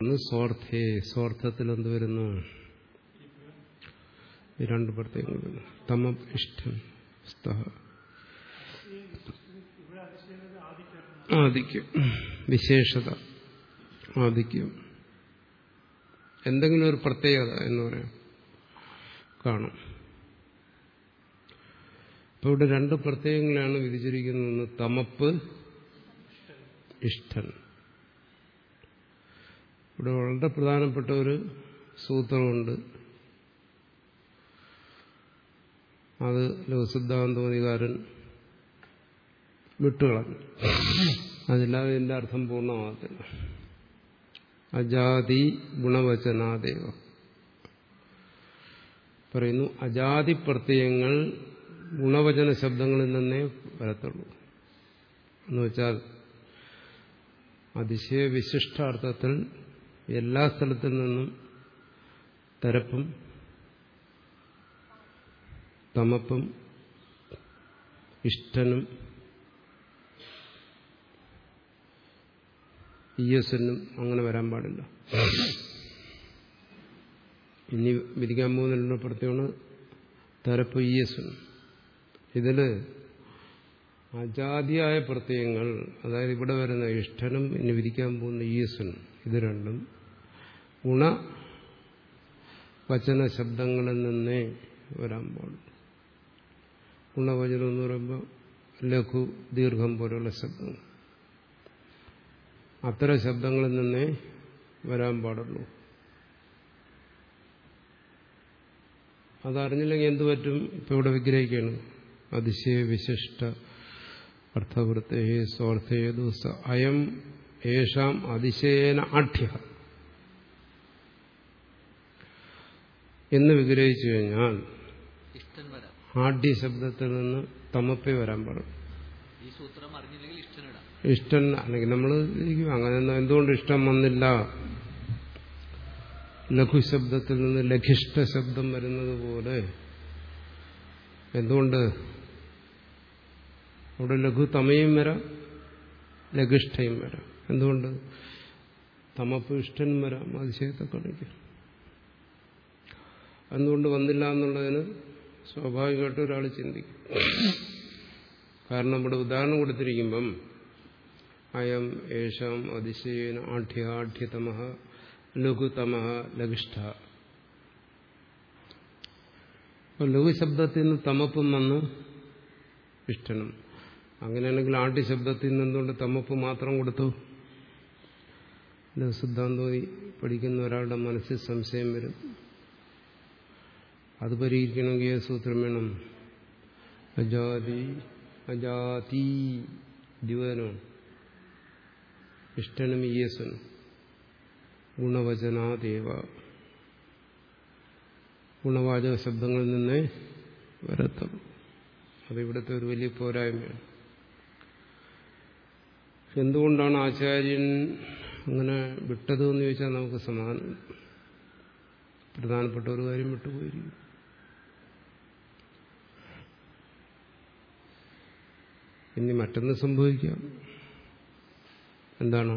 ഒന്ന് സ്വാർത്ഥേ സ്വാർത്ഥത്തിൽ എന്ത് വരുന്നു ഈ രണ്ട് പ്രത്യേകങ്ങൾ വരുന്നു തമ ഇഷ്ടം സ്തഹ ആദിക്യം വിശേഷത ആദിക്യം എന്തെങ്കിലും ഒരു പ്രത്യേകത എന്ന് പറയാം കാണും ഇപ്പൊ ഇവിടെ രണ്ട് പ്രത്യേകങ്ങളാണ് വിധിച്ചിരിക്കുന്നത് തമപ്പ് ഇഷ്ടൻ ഇവിടെ വളരെ പ്രധാനപ്പെട്ട ഒരു സൂത്രമുണ്ട് അത് ലഘുസിദ്ധാന്തോധികാരൻ വിട്ടുകളഞ്ഞു അതില്ലാതെ ഇതിന്റെ അർത്ഥം പൂർണ്ണമാകത്തില്ല അജാതി ഗുണവചനാദേവ പറയുന്നു അജാതി പ്രത്യയങ്ങൾ ഗുണവചന ശബ്ദങ്ങളിൽ നിന്നേ വരത്തുള്ളൂ എന്ന് വെച്ചാൽ അതിശയ വിശിഷ്ടാർത്ഥത്തിൽ എല്ലാ സ്ഥലത്തിൽ നിന്നും തരപ്പും തമപ്പും ഇഷ്ടനും ഇയസനും അങ്ങനെ വരാൻ പാടില്ല ഇനി വിരിക്കാൻ പോകുന്ന പ്രത്യേകമാണ് തരപ്പ് ഇയസനും ഇതില് അജാതിയായ പ്രത്യയങ്ങൾ അതായത് ഇവിടെ വരുന്ന ഇഷ്ടനും ഇനി വിരിക്കാൻ പോകുന്ന ഈയസനും ഇത് രണ്ടും ഗുണ വചന ശബ്ദങ്ങളിൽ നിന്നേ വരാൻ പാടുള്ളൂ ഗുണവചനം എന്ന് പറയുമ്പോൾ ലഘു ദീർഘം പോലെയുള്ള ശബ്ദങ്ങൾ അത്തരം ശബ്ദങ്ങളിൽ നിന്നേ വരാൻ പാടുള്ളൂ അതറിഞ്ഞില്ലെങ്കിൽ എന്തു പറ്റും ഇപ്പൊ ഇവിടെ വിഗ്രഹിക്കുകയാണ് അതിശയ വിശിഷ്ട അർത്ഥവൃത്തേ സ്വാർത്ഥേതു അയം ഏഷാം അതിശയേന ആഠ്യ എന്ന് വിഗ്രഹിച്ചു കഴിഞ്ഞാൽ ഇഷ്ടൻ വരാം ആഢ്യ ശബ്ദത്തിൽ നിന്ന് തമപ്പേ വരാൻ പാടും ഈ സൂത്രം അറിഞ്ഞില്ലെങ്കിൽ ഇഷ്ടനിടാം ഇഷ്ടൻ അല്ലെങ്കിൽ നമ്മൾ അങ്ങനെ ഒന്നും എന്തുകൊണ്ട് ഇഷ്ടം വന്നില്ല ലഘുശബ്ദത്തിൽ നിന്ന് ലഘിഷ്ട ശബ്ദം വരുന്നത് പോലെ എന്തുകൊണ്ട് അവിടെ ലഘു തമയും വരാം ലഘിഷ്ഠയും വരാം എന്തുകൊണ്ട് തമപ്പ് ഇഷ്ടനും വരാം അതിശയത്തെ കാണിക്കാം എന്തുകൊണ്ട് വന്നില്ല എന്നുള്ളതിന് സ്വാഭാവികമായിട്ട് ഒരാൾ ചിന്തിക്കും കാരണം ഇവിടെ ഉദാഹരണം കൊടുത്തിരിക്കുമ്പം അയം ഏഷാം അതിശയേന ആഠ്യ ആഠ്യതമ ലഘുതമ ലഘിഷ്ഠ അപ്പോൾ ലഘുശബ്ദത്തിൽ നിന്ന് തമപ്പും വന്നു ഇഷ്ടനും അങ്ങനെയാണെങ്കിൽ ആദ്യ ശബ്ദത്തിൽ നിന്ന് എന്തുകൊണ്ട് തമപ്പ് മാത്രം കൊടുത്തു സിദ്ധാന്തോതി പഠിക്കുന്ന ഒരാളുടെ മനസ്സിൽ സംശയം വരും അത് പരിഹരിക്കണമെങ്കിൽ ഏത് സൂത്രം വേണം അജാതി അജാതി ദ്യുവനാണ് ഇഷ്ടനും ഈയസനും ഗുണവചനാദേവ ഗുണവാചക ശബ്ദങ്ങളിൽ നിന്നേ വരത്തുള്ളൂ അത് ഇവിടുത്തെ ഒരു വലിയ പോരായ്മയാണ് എന്തുകൊണ്ടാണ് ആചാര്യൻ അങ്ങനെ വിട്ടത് എന്ന് ചോദിച്ചാൽ നമുക്ക് സമാധാനം പ്രധാനപ്പെട്ട ഒരു കാര്യം വിട്ടുപോയിരിക്കും ഇനി മറ്റൊന്ന് സംഭവിക്കാം എന്താണ്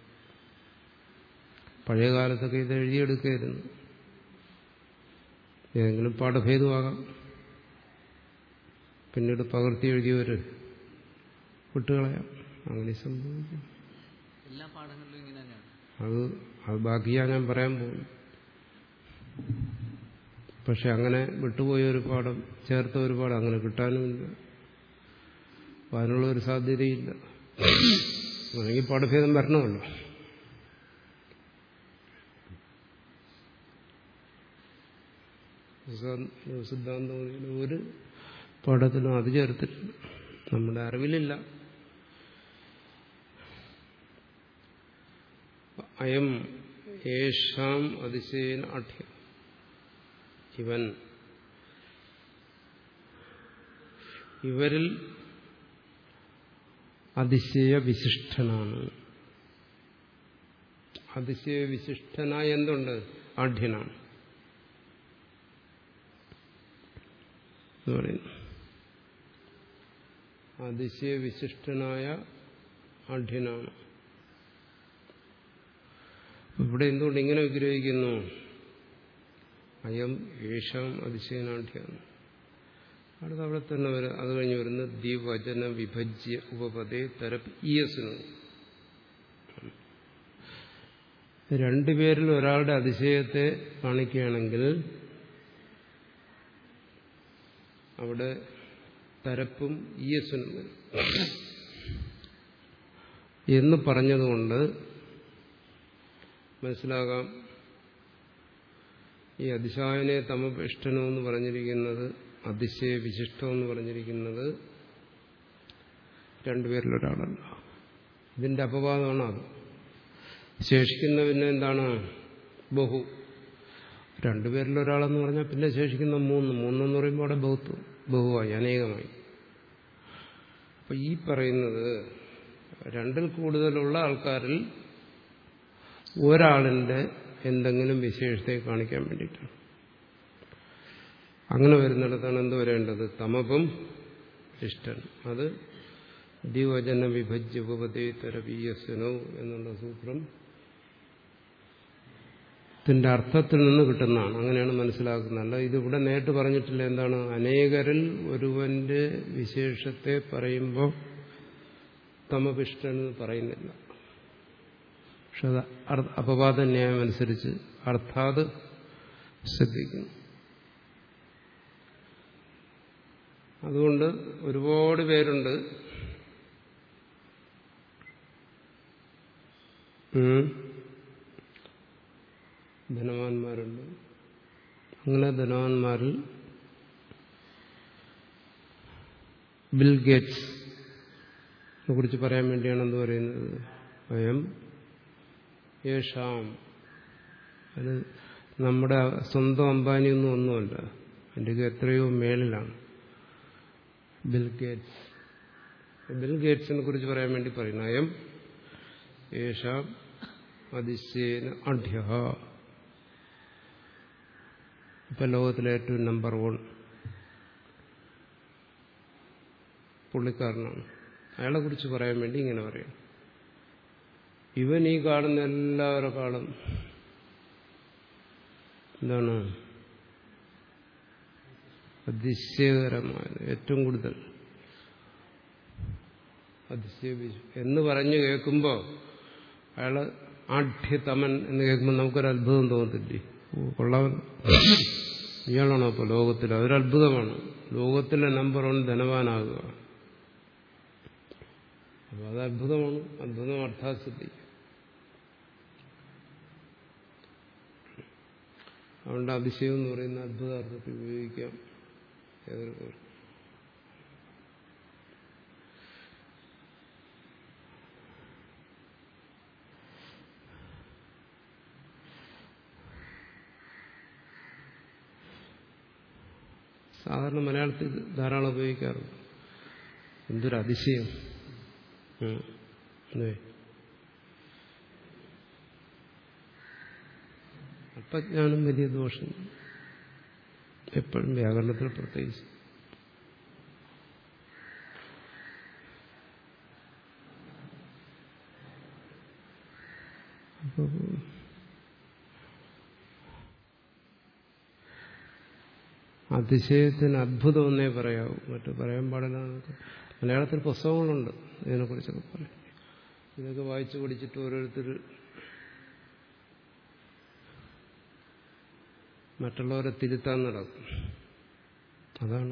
പഴയ കാലത്തൊക്കെ ഇത് എഴുതിയെടുക്കായിരുന്നു ഏതെങ്കിലും പാഠഭേദമാകാം പിന്നീട് പകർത്തി എഴുതിയവർ വിട്ടുകളയാം അങ്ങനെ സംഭവിക്കും എല്ലാ പാഠങ്ങളിലും ഇങ്ങനെ തന്നെയാണ് അത് അത് ബാക്കിയാ ഞാൻ പറയാൻ പോകും പക്ഷെ അങ്ങനെ വിട്ടുപോയ ഒരു പാഠം ചേർത്ത ഒരു പാഠം അങ്ങനെ കിട്ടാനുമില്ല അപ്പം അതിനുള്ള ഒരു സാധ്യതയില്ല അല്ലെങ്കിൽ പാഠഭേദം വരണമല്ലോ സിദ്ധാന്തം ഒരു പാഠത്തിലും അത് ചേർത്തിട്ടില്ല നമ്മുടെ അറിവിലില്ല അയം ഏഷാം അതിശയന അഠ്യ ഇവൻ ഇവരിൽ അതിശയ വിശിഷ്ടനാണ് അതിശയ വിശിഷ്ടനായ എന്തുണ്ട് ആഢ്യനാണ് എന്ന് പറയുന്നു അതിശയ വിശിഷ്ടനായ ആഢ്യനാണ് ഇവിടെ എന്തുകൊണ്ട് ഇങ്ങനെ വിഗ്രഹിക്കുന്നു അയം യേശാം അതിശയനാഠ്യാണ് അടുത്ത അവിടെ തന്നെ വരും അത് കഴിഞ്ഞ് വരുന്ന ദ്വിവചന വിഭജ്യ ഉപപദേ തരപ്പ് ഇയസിനു രണ്ടുപേരിൽ ഒരാളുടെ അതിശയത്തെ കാണിക്കുകയാണെങ്കിൽ അവിടെ തരപ്പും ഇയസിനും വരും എന്ന് പറഞ്ഞതുകൊണ്ട് മനസ്സിലാകാം ഈ അതിശായനെ തമപിഷ്ടനമെന്ന് പറഞ്ഞിരിക്കുന്നത് അതിശയ വിശിഷ്ടമെന്ന് പറഞ്ഞിരിക്കുന്നത് രണ്ടുപേരിലൊരാളല്ല ഇതിന്റെ അപവാദമാണ് അത് ശേഷിക്കുന്ന പിന്നെ എന്താണ് ബഹു രണ്ടുപേരിലൊരാളെന്ന് പറഞ്ഞാൽ പിന്നെ ശേഷിക്കുന്ന മൂന്ന് മൂന്നെന്ന് പറയുമ്പോൾ അവിടെ ബഹുത്വം ബഹുവായി അനേകമായി അപ്പൊ ഈ പറയുന്നത് രണ്ടിൽ കൂടുതലുള്ള ആൾക്കാരിൽ ഒരാളിന്റെ എന്തെങ്കിലും വിശേഷതയെ കാണിക്കാൻ വേണ്ടിയിട്ടാണ് അങ്ങനെ വരുന്നിടത്താണ് എന്ത് വരേണ്ടത് തമപം ഇഷ്ടൻ അത് ദ്വിവചന വിഭജ്യ ഉപപദേ തരപീയസ്വനോ എന്നുള്ള സൂത്രം ത്തിന്റെ അർത്ഥത്തിൽ നിന്ന് കിട്ടുന്നതാണ് അങ്ങനെയാണ് മനസ്സിലാക്കുന്നത് അല്ല ഇതിവിടെ നേരിട്ട് പറഞ്ഞിട്ടില്ല എന്താണ് അനേകരിൽ ഒരുവന്റെ വിശേഷത്തെ പറയുമ്പോൾ തമപിഷ്ടൻ എന്ന് പറയുന്നില്ല പക്ഷെ അത് അപവാദ ന്യായം അനുസരിച്ച് അർത്ഥാത് ശ്രദ്ധിക്കുന്നു അതുകൊണ്ട് ഒരുപാട് പേരുണ്ട് ധനവാന്മാരുണ്ട് അങ്ങനെ ധനവാന്മാരിൽ ബിൽ ഗേറ്റ്സ് കുറിച്ച് പറയാൻ വേണ്ടിയാണ് എന്ത് പറയുന്നത് സ്വയം യേഷാം അത് നമ്മുടെ സ്വന്തം അംബാനിയൊന്നും ഒന്നുമല്ല അതിൻ്റെ എത്രയോ മേളിലാണ് ബിൽ ഗേറ്റ്സ് ബിൽ ഗേറ്റ്സിനെ കുറിച്ച് പറയാൻ വേണ്ടി പറയുന്നു അയം യേഷാം അതിശയേന അഢ്യ ഇപ്പൊ ലോകത്തിലെ ഏറ്റവും നമ്പർ വൺ പുള്ളിക്കാരനാണ് അയാളെ കുറിച്ച് പറയാൻ വേണ്ടി ഇങ്ങനെ പറയാം ഇവൻ ഈ കാണുന്ന എല്ലാവരെക്കാളും എന്താണ് അതിശയകരമായത് ഏറ്റവും കൂടുതൽ അതിശയ എന്ന് പറഞ്ഞു കേൾക്കുമ്പോൾ അയാള് ആഢ്യതമൻ എന്ന് കേൾക്കുമ്പോൾ നമുക്കൊരു അത്ഭുതം തോന്നത്തില്ലേ ഓ കൊള്ളാവൻ ഇയാളാണോ അപ്പോൾ ലോകത്തിൽ അതൊരത്ഭുതമാണ് ലോകത്തിലെ നമ്പർ വൺ ധനവാനാകുക അപ്പോൾ അത് അത്ഭുതമാണ് അത്ഭുതം അർത്ഥാസിദ്ധി അതുകൊണ്ട് അതിശയം എന്ന് പറയുന്ന അത്ഭുതാർത്ഥത്തിൽ ഉപയോഗിക്കാം ഏതൊരു സാധാരണ മലയാളത്തിൽ ധാരാളം ഉപയോഗിക്കാറുണ്ട് എന്തൊരു അതിശയം അല്ലേ അല്പജ്ഞാനം വലിയ ദോഷം എപ്പോഴും വ്യാകരണത്തിൽ പ്രത്യേകിച്ച് അപ്പോൾ അതിശയത്തിന് അത്ഭുതം എന്നേ പറയാവൂ മറ്റു പറയാൻ പാടില്ല മലയാളത്തിൽ പുസ്തകങ്ങളുണ്ട് ഇതിനെക്കുറിച്ചൊക്കെ പറയും ഇതൊക്കെ വായിച്ചു പഠിച്ചിട്ട് ഓരോരുത്തർ മറ്റുള്ളവരെ തിരുത്താൻ നടക്കും അതാണ്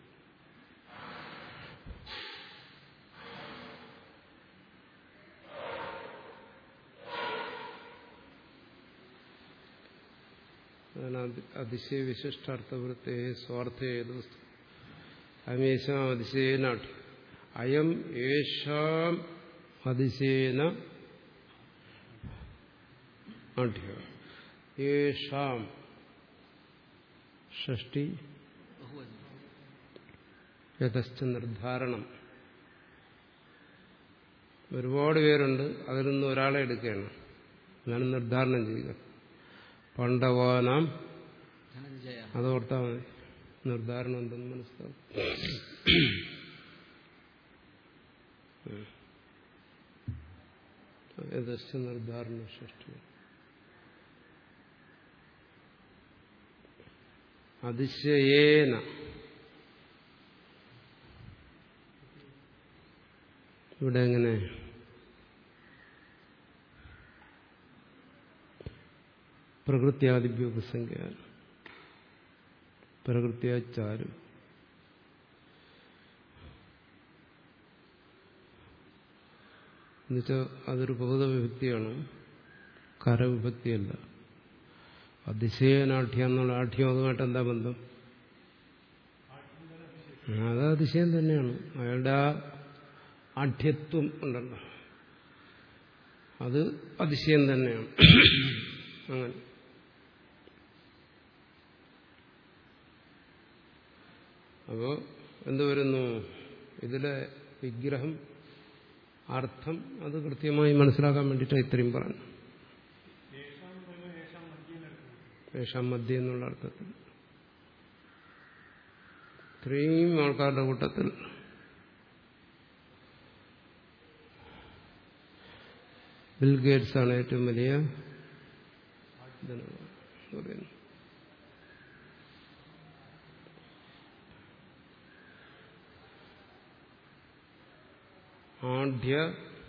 അതിശയ വിശിഷ്ടാർത്ഥവൃത്തെ സ്വാർത്ഥേതു അമേശാം അതിശയേനാട്ടി അയം യേശാം അതിശയേന ആഠ്യ യേഷാം ഷഷ്ടി യഥസ്ഥ നിർദ്ധാരണം ഒരുപാട് പേരുണ്ട് അതിൽ നിന്ന് ഒരാളെ എടുക്കുകയാണ് അതാണ് നിർദ്ധാരണം ചെയ്യുക പണ്ഡവാനാം ധനഞ്ജയ അത് ഓർത്താൽ മതി നിർദ്ധാരണം എന്തെന്ന് മനസ്സിലാവും യഥസ്ഥ നിർദ്ധാരണ സൃഷ്ടി അതിശയേന ഇവിടെ എങ്ങനെ പ്രകൃത്യാദിഭ്യ ഉപസംഖ്യ പ്രകൃത്യാചാരു എന്നുവെച്ചാൽ അതൊരു ബഹുത വിഭക്തിയാണ് കരവിഭക്തിയല്ല അതിശയനാഠ്യം എന്നുള്ള ആഠ്യം അതുമായിട്ട് എന്താ ബന്ധം അത് അതിശയം തന്നെയാണ് അയാളുടെ ആ ആഠ്യത്വം ഉണ്ടല്ലോ അത് അതിശയം തന്നെയാണ് അങ്ങനെ അപ്പോ എന്ത് വരുന്നു ഇതിലെ വിഗ്രഹം അർത്ഥം അത് കൃത്യമായി മനസ്സിലാക്കാൻ വേണ്ടിയിട്ട് ഇത്രയും പറഞ്ഞു യേശാം മധ്യ എന്നുള്ള അർത്ഥത്തിൽ ഇത്രയും ആൾക്കാരുടെ കൂട്ടത്തിൽ ബിൽ ഗേറ്റ്സ് ആണ് ഏറ്റവും വലിയ ധനവാൻ എന്ന് പറയുന്നു ആഢ്യ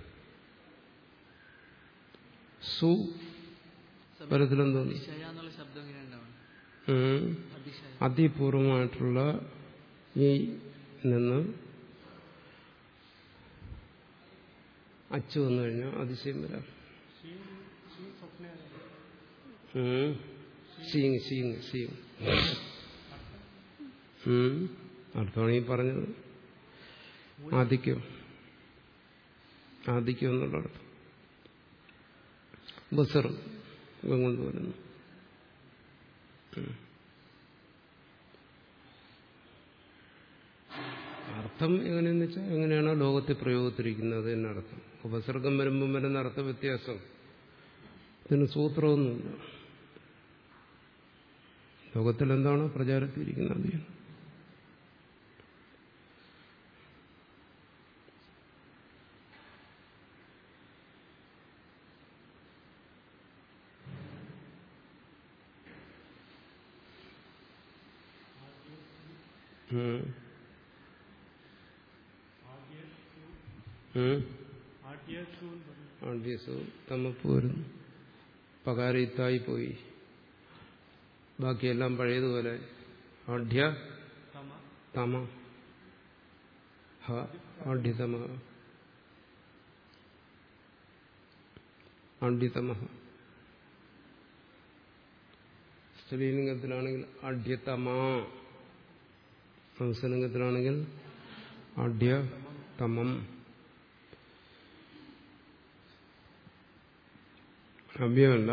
സു പരത്തിലെന്തോ അതിശയ എന്നുള്ള ശബ്ദം എങ്ങനെ ഉണ്ടാവണം ഉം. അതിശയ അതിപൂർവമായിട്ടുള്ള ഈ നിന്ന് അച്ചു വന്നു കഴിഞ്ഞാൽ അതിശയം വരാം ഉം. സീങ് സീങ് സീങ് ഉം. അർത്ഥമാണ് ഈ പറഞ്ഞത് ആദിക്യം ആദിക്യം എന്നുള്ള അർത്ഥം ബസർ ഇവൻ കൊണ്ടുവരുന്നു ഉം. അർത്ഥം എങ്ങനെയെന്ന് വെച്ചാൽ എങ്ങനെയാണോ ലോകത്തെ പ്രയോഗത്തിരിക്കുന്നത് എന്നർത്ഥം ഉപസർഗം വരുമ്പം വരുന്ന അർത്ഥ വ്യത്യാസം ഇതിന് സൂത്രമൊന്നുമില്ല ലോകത്തിൽ എന്താണോ പ്രചാരത്തിരിക്കുന്നത് അത് ചെയ്യണം. ഉം. ഉം. ആദ്യസു തമപ്പ് വരുന്നു പകാരിത്തായി പോയി ബാക്കിയെല്ലാം പഴയതുപോലെ ആഢ്യ തമ ഹ ആഢ്യതമ ആഢ്യതമ സ്ത്രീലിംഗത്തിലാണെങ്കിൽ ആഢ്യതമാ സംസലിംഗത്തിലാണെങ്കിൽ ആഢ്യതമം അവ്യമല്ല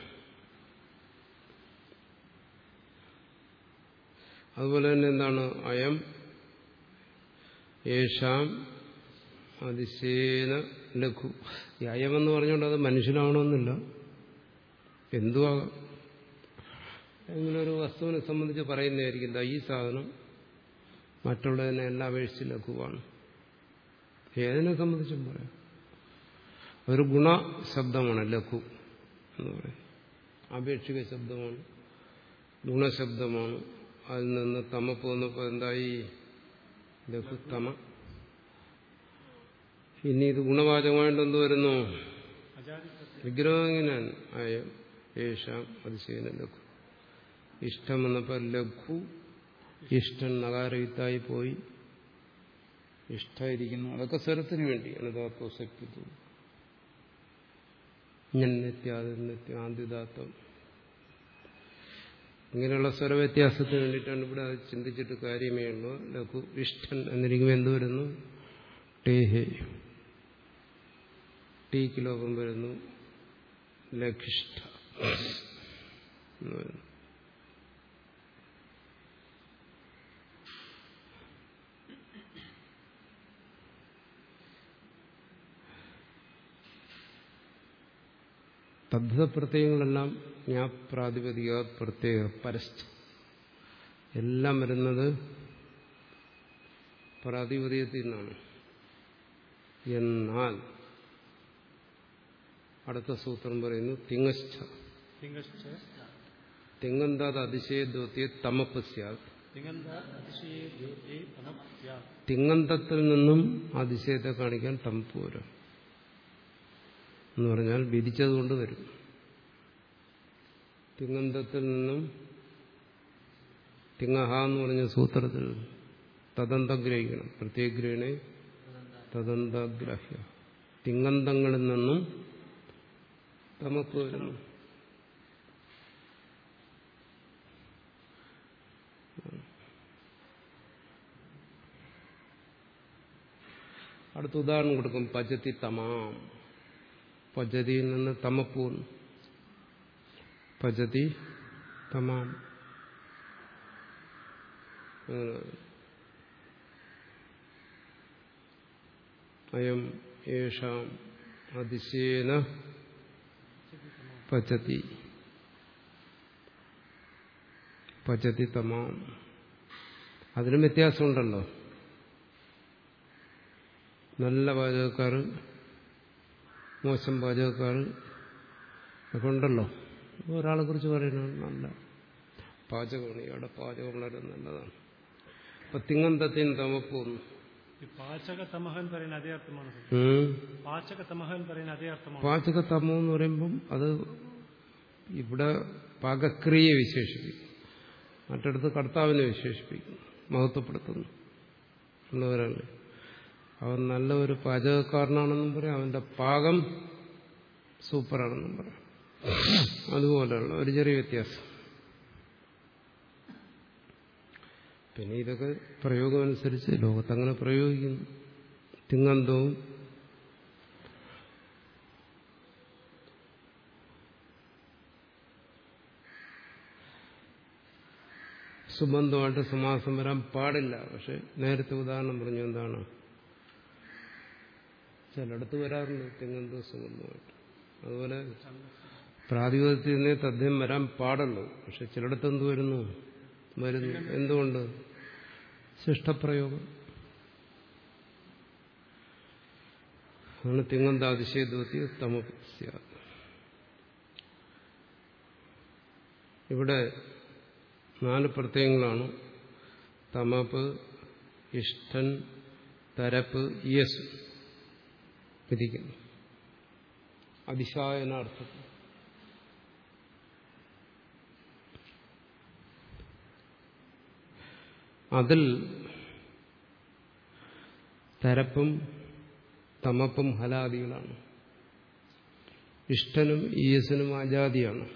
അതുപോലെ തന്നെ എന്താണ് അയം യേശാം അതിശേന ലഘു ഈ അയമെന്ന് പറഞ്ഞുകൊണ്ട് അത് മനുഷ്യനാവണമെന്നില്ല എന്തുവാകാം ഏതെങ്കിലും ഒരു വസ്തുവിനെ സംബന്ധിച്ച് പറയുന്നതായിരിക്കും ദാ ഈ സാധനം മറ്റുള്ളതിനെ എല്ലാം അപേക്ഷിച്ച് ലഘുവാണ് ഏതിനെ സംബന്ധിച്ചും പറയാം ഒരു ഗുണശബ്ദമാണ് ലഘു എന്ന് പറയും ആപേക്ഷിക ശബ്ദമാണ് ഗുണശബ്ദമാണ് അതിൽ നിന്ന് തമപ്പ് വന്നപ്പോൾ എന്തായി ലഘുത്തമ ഇനി ഇത് ഗുണവാചകമായിട്ട് എന്ത് വരുന്നു വിഗ്രഹം എങ്ങനെയാണ് അയം യേശാം അതിശയന ലഘു ഇഷ്ടം വന്നപ്പോൾ ലഘു ഇഷ്ടൻ നഗാരവിത്തായി പോയി ഇഷ്ടമായിരിക്കുന്നു അതൊക്കെ സ്വരത്തിന് വേണ്ടിയാണ് ധാത്വസക്തിത്വം നിത്യാദിത്യാന്തിദാത്വം ഇങ്ങനെയുള്ള സ്വരവ്യത്യാസത്തിന് വേണ്ടിയിട്ടാണ് ഇവിടെ അത് ചിന്തിച്ചിട്ട് കാര്യമേ ഉള്ളൂ ലഘു ഇഷ്ടൻ എന്നിരിക്കുമ്പോൾ എന്ത് വരുന്നു ടേഹേ ടീക്ക് ലോകം വരുന്നു ലഘിഷ്ഠ എന്ന് വരുന്നു തദ്ധിത പ്രത്യയങ്ങളെല്ലാം ജ്ഞാപ്രാതിപതിക പ്രത്യേക പരസ്ഥ എല്ലാം വരുന്നത് പ്രാതിപതികത്തിൽ നിന്നാണ് എന്നാൽ അടുത്ത സൂത്രം പറയുന്നു തിങ്ങശ്ച തിങ്ങന്താത് അതിശയദ്യോത്യ തമപ്പ് സ്യാത് തിങ്ങന്ത അതിശയേ ദ്യോത്യേ തമഃ സ്യാത് തിങ്ങന്തത്തിൽ നിന്നും അതിശയത്തെ കാണിക്കാൻ തമപ്പ് വരും എന്ന് പറഞ്ഞാൽ വിധിച്ചതുകൊണ്ട് വരും തിങ്ങന്തത്തിൽ നിന്നും തിങ്ങഹ എന്ന് പറഞ്ഞ സൂത്രത്തിൽ തദന്തഗ്രഹിക്കണം പ്രത്യേഗ്രഹണേ തദന്തഗ്രാഹ്യ തിങ്ങന്തങ്ങളിൽ നിന്നും തമപ്പ് വരുന്നു അടുത്ത ഉദാഹരണം കൊടുക്കും പചതി തമാം പചതിയിൽ നിന്ന് തമപ്പ് വന്നു പചതി തമാം അങ്ങനെ അയം യേഷാം അതിശയേന പചതി പചതി തമാം അതിനും വ്യത്യാസമുണ്ടല്ലോ നല്ല പാചകക്കാർ മോശം പാചകക്കാർ ഒക്കെ ഉണ്ടല്ലോ ഒരാളെ കുറിച്ച് പറയുന്നത് നല്ല പാചകമാണ് ഇയാളുടെ പാചകം വളരെ നല്ലതാണ് അപ്പൊ തിങ്ങന്തത്തിന് തമപ്പ് വന്നു ഈ പാചക തമഹ എന്ന് പറയുന്ന അതേ അർത്ഥമാണ് സർ. ഉം. പാചക തമഹ എന്ന് പറയുന്ന അതേ അർത്ഥമാണ് പാചക തമം എന്ന് പറയുമ്പം അത് ഇവിടെ പാകക്രിയയെ വിശേഷിപ്പിക്കും മറ്റിടത്ത് കർത്താവിനെ വിശേഷിപ്പിക്കും മഹത്വപ്പെടുത്തുന്നു ഉള്ളവരാണ് അവൻ നല്ല ഒരു പാചകക്കാരനാണെന്നും പറയാം അവന്റെ പാകം സൂപ്പറാണെന്നും പറയാം അതുപോലെയുള്ള ഒരു ചെറിയ വ്യത്യാസം പിന്നെ ഇതൊക്കെ പ്രയോഗമനുസരിച്ച് ലോകത്തങ്ങനെ പ്രയോഗിക്കുന്നു തിങ്ങന്തവും സുബന്ധമായിട്ട് സമാസം വരാൻ പാടില്ല പക്ഷെ നേരത്തെ ഉദാഹരണം പറഞ്ഞു എന്താണ് ചിലയിടത്ത് വരാറുണ്ട് തെങ്ങന്തോ സുഗന്ധമായിട്ട് അതുപോലെ പ്രാതിപത്യത്തിൽ നിന്നേ തദ്യം വരാൻ പാടുള്ളൂ പക്ഷെ ചിലയിടത്ത് എന്ത് വരുന്നു വരുന്നു എന്തുകൊണ്ട് ശിഷ്ടപ്രയോഗം അതാണ് തിങ്ങന്ത അതിശയദ്വത്തി തമസ്യ ഇവിടെ നാല് പ്രത്യയങ്ങളാണ് തമപ്പ് ഇഷ്ടൻ തരപ്പ് യസ് വിധിക്കുന്നു അതിശായനാർത്ഥത്തിൽ അതിൽ തരപ്പും തമപ്പും ഹലാദികളാണ് ഇഷ്ടനും ഈയസിനും അജാതിയാണ്